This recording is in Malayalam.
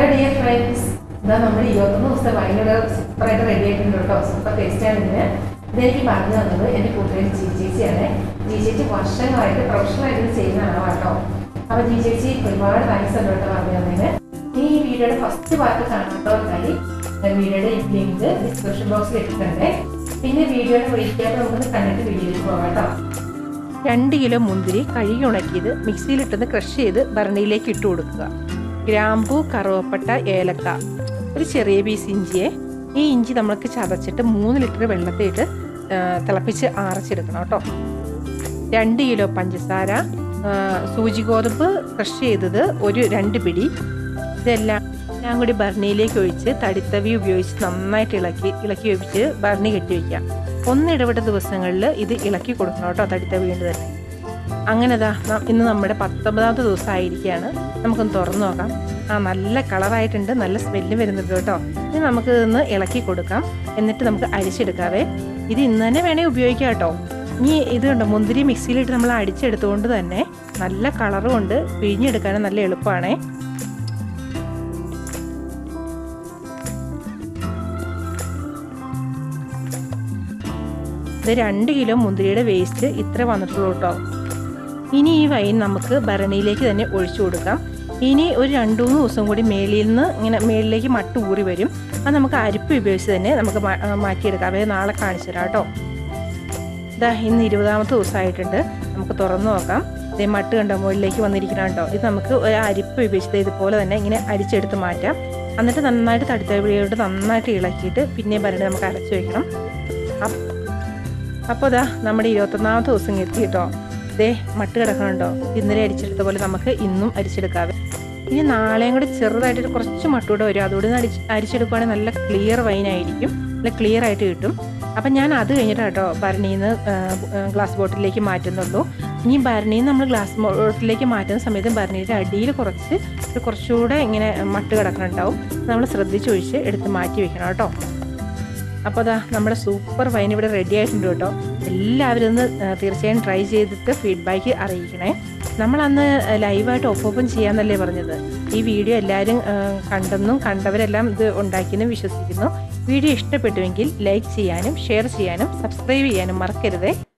ഹലോ ഡിയർ ഫ്രണ്ട്സ് ഇതാ നമ്മൾ ഇരുപത്തൊന്ന് ദിവസത്തെ വൈകുന്നേരം സൂപ്പറായിട്ട് റെഡി ആയിട്ടുണ്ട് കേട്ടോ സൂപ്പർ ടേസ്റ്റാണ് ഇതിന് ഇതെനിക്ക് പറഞ്ഞു തന്നത് എൻ്റെ കൂട്ടുകാരി ജി ചേച്ചിയാണ് ജി ചേച്ചി വർഷങ്ങളായിട്ട് പ്രൊഫഷണലായിട്ട് ഇത് ചെയ്യുന്ന ആളാണ് കേട്ടോ അപ്പോൾ ജി ചേച്ചി ഒരുപാട് താങ്ക്സ് ഉണ്ട് കേട്ടോ പറഞ്ഞു തന്നതിന് ഇനി ഈ വീഡിയോയുടെ ഫസ്റ്റ് പാർട്ട് കാണാത്തവർക്കായി വീഡിയോയുടെ ലിങ്ക് ഡിസ്ക്രിപ്ഷൻ ബോക്സിൽ ഇട്ടിട്ടുണ്ട് പിന്നെ വീഡിയോയുടെ വിളിക്കാതെ നമുക്ക് കണ്ടിട്ട് വീഡിയോയിലേക്ക് പോകാം കേട്ടോ രണ്ട് കിലോ മുന്തിരി കഴുകി ഉണക്കിയത് മിക്സിയിലിട്ടൊന്ന് ക്രഷ് ചെയ്ത് ഭരണിയിലേക്ക് ഇട്ട് കൊടുക്കുക ഗ്രാമ്പൂ കറുവപ്പട്ട ഏലക്ക ഒരു ചെറിയ പീസ് ഇഞ്ചിയെ ഈ ഇഞ്ചി നമ്മൾക്ക് ചതച്ചിട്ട് മൂന്ന് ലിറ്റർ വെള്ളത്തിലിട്ട് ആ, തിളപ്പിച്ച് ആറച്ചെടുക്കണം കേട്ടോ രണ്ട് കിലോ പഞ്ചസാര ആ, സൂചി ഗോതമ്പ് ക്രഷ് ചെയ്തത് ഒരു രണ്ട് പിടി ഇതെല്ലാം എല്ലാം കൂടി ഭരണിയിലേക്ക് ഒഴിച്ച് തടിത്തവി ഉപയോഗിച്ച് നന്നായിട്ട് ഇളക്കി ഇളക്കി വെച്ച് ഭരണി കെട്ടി വയ്ക്കാം ഒന്നിടവിട്ട ദിവസങ്ങളിൽ ഇത് ഇളക്കി കൊടുക്കണം കേട്ടോ തടിത്തവി കൊണ്ട് തന്നെ അങ്ങനെ ദാ ന- ഇന്ന് നമ്മുടെ പത്തൊമ്പതാമത്തെ ദിവസം ആയിരിക്കുകയാണ് നമുക്കൊന്ന് തുറന്നു നോക്കാം ആ നല്ല കളറായിട്ടുണ്ട് നല്ല സ്മെല്ല് വരുന്നുണ്ട് കേട്ടോ ഇനി നമുക്ക് ഇതൊന്ന് ഇളക്കി കൊടുക്കാം എന്നിട്ട് നമുക്ക് അരിച്ചെടുക്കാവേ ഇത് ഇന്ന് തന്നെ വേണേൽ ഉപയോഗിക്കാം കേട്ടോ ഇനി ഇത് കണ്ടോ മുന്തിരി മിക്സിയിലിട്ട് നമ്മൾ അടിച്ചെടുത്തുകൊണ്ട് തന്നെ നല്ല കളറും ഉണ്ട് പിഴിഞ്ഞെടുക്കാനും നല്ല എളുപ്പമാണേ ഇത് രണ്ട് കിലോ മുന്തിരിയുടെ വേസ്റ്റ് ഇത്ര വന്നിട്ടുള്ളൂ കേട്ടോ ഇനി ഈ വൈൻ നമുക്ക് ഭരണിയിലേക്ക് തന്നെ ഒഴിച്ചു കൊടുക്കാം ഇനി ഒരു രണ്ട് മൂന്ന് ദിവസം കൂടി മേളിൽ നിന്ന് ഇങ്ങനെ മേളിലേക്ക് മട്ട് ഊറി വരും അത് നമുക്ക് അരിപ്പ് ഉപയോഗിച്ച് തന്നെ നമുക്ക് മാ- ആ, മാറ്റിയെടുക്കാം അവയെ നാളെ കാണിച്ചു തരാം കേട്ടോ ഇതാ ഇന്ന് ഇരുപതാമത്തെ ദിവസമായിട്ടുണ്ട് നമുക്ക് തുറന്നു നോക്കാം ഇതേ മട്ട് കണ്ടോ മുകളിലേക്ക് വന്നിരിക്കണം കേട്ടോ ഇത് നമുക്ക് ഒരു അരിപ്പ് ഉപയോഗിച്ചത് ഇതുപോലെ തന്നെ ഇങ്ങനെ അരിച്ചെടുത്ത് മാറ്റാം എന്നിട്ട് നന്നായിട്ട് തടുത്തവിളിയോട് നന്നായിട്ട് ഇളക്കിയിട്ട് പിന്നെ ഭരണി നമുക്ക് അരച്ച് വെക്കണം അപ്പ് അപ്പോൾ ഇതാ നമ്മുടെ ഇരുപത്തൊന്നാമത്തെ ദിവസം എത്തി കേട്ടോ ദേ മട്ട് കിടക്കണുണ്ടോ ഇന്നലെ അരിച്ചെടുത്ത പോലെ നമുക്ക് ഇന്നും അരിച്ചെടുക്കാവേ ഇനി നാളെയും കൂടി ചെറുതായിട്ട് കുറച്ച് മട്ടൂടെ വരും അതുകൂടി ഒന്ന് അരിച്ച് അരിച്ചെടുക്കുവാണെങ്കിൽ നല്ല ക്ലിയർ വൈനായിരിക്കും നല്ല ക്ലിയർ ആയിട്ട് കിട്ടും അപ്പം ഞാൻ അത് കഴിഞ്ഞിട്ട് കേട്ടോ ഭരണിയിൽ നിന്ന് ഗ്ലാസ് ബോട്ടിലേക്ക് മാറ്റുന്നുള്ളൂ ഇനി ഭരണിയിൽ നിന്ന് നമ്മൾ ഗ്ലാസ് ബോട്ടിലേക്ക് മാറ്റുന്ന സമയത്ത് ഭരണിയുടെ അടിയിൽ കുറച്ച് ഒരു കുറച്ചുകൂടെ ഇങ്ങനെ മട്ട് കിടക്കണുണ്ടാവും നമ്മൾ ശ്രദ്ധിച്ചൊഴിച്ച് എടുത്ത് മാറ്റി വെക്കണം കേട്ടോ അപ്പോൾ അതാ നമ്മുടെ സൂപ്പർ വൈൻ ഇവിടെ റെഡി ആയിട്ടുണ്ട് കേട്ടോ എല്ലാവരും ഒന്ന് ആ, തീർച്ചയായും ട്രൈ ചെയ്തിട്ട് ഫീഡ്ബാക്ക് അറിയിക്കണേ നമ്മൾ അന്ന് ലൈവായിട്ട് ഒപ്പം ചെയ്യാന്നല്ലേ പറഞ്ഞത് ഈ വീഡിയോ എല്ലാവരും ആ, കണ്ടെന്നും കണ്ടവരെല്ലാം ഇത് ഉണ്ടാക്കിയെന്നും വിശ്വസിക്കുന്നു വീഡിയോ ഇഷ്ടപ്പെട്ടുവെങ്കിൽ ലൈക്ക് ചെയ്യാനും ഷെയർ ചെയ്യാനും സബ്സ്ക്രൈബ് ചെയ്യാനും മറക്കരുതേ